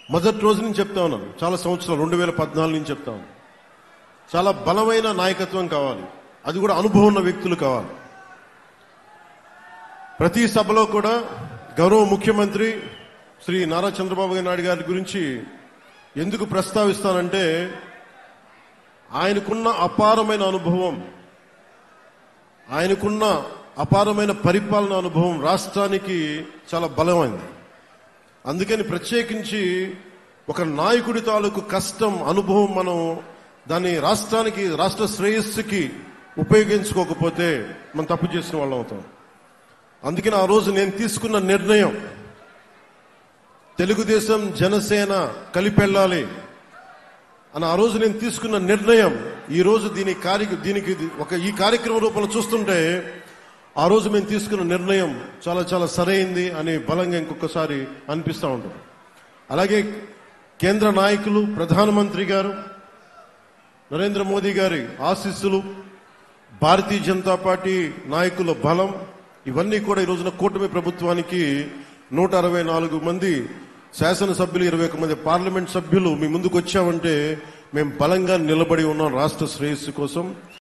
మొదటి రోజు నుంచి చెప్తా ఉన్నాను చాలా సంవత్సరాలు రెండు వేల పద్నాలుగు నుంచి చెప్తా ఉన్నాను చాలా బలమైన నాయకత్వం కావాలి అది కూడా అనుభవం ఉన్న వ్యక్తులు కావాలి ప్రతి సభలో కూడా గౌరవ ముఖ్యమంత్రి శ్రీ నారా చంద్రబాబు నాయుడు గారి గురించి ఎందుకు ప్రస్తావిస్తానంటే ఆయనకున్న అపారమైన అనుభవం ఆయనకున్న అపారమైన పరిపాలన అనుభవం రాష్ట్రానికి చాలా బలమైంది అందుకని ప్రత్యేకించి ఒక నాయకుడి తాలూకు కష్టం అనుభవం మనం దాన్ని రాష్ట్రానికి రాష్ట్ర శ్రేయస్సుకి ఉపయోగించుకోకపోతే మనం తప్పు చేసిన వాళ్ళం అవుతాం అందుకని ఆ రోజు నేను తీసుకున్న నిర్ణయం తెలుగుదేశం జనసేన కలిపెళ్ళాలి అని ఆ రోజు నేను తీసుకున్న నిర్ణయం ఈ రోజు దీని కార్య దీనికి ఒక ఈ కార్యక్రమం రూపంలో చూస్తుంటే ఆ రోజు మేము తీసుకున్న నిర్ణయం చాలా చాలా సరైంది అని బలంగా ఇంకొకసారి అనిపిస్తూ ఉంటుంది అలాగే కేంద్ర నాయకులు ప్రధానమంత్రి గారు నరేంద్ర మోదీ గారి ఆశీస్సులు భారతీయ జనతా పార్టీ నాయకుల బలం ఇవన్నీ కూడా ఈ రోజున కూటమి ప్రభుత్వానికి నూట అరవై నాలుగు మంది శాసనసభ్యులు ఇరవై ఒక మంది పార్లమెంట్ సభ్యులు మీ ముందుకు వచ్చామంటే మేము బలంగా నిలబడి ఉన్నాం రాష్ట్ర శ్రేయస్సు కోసం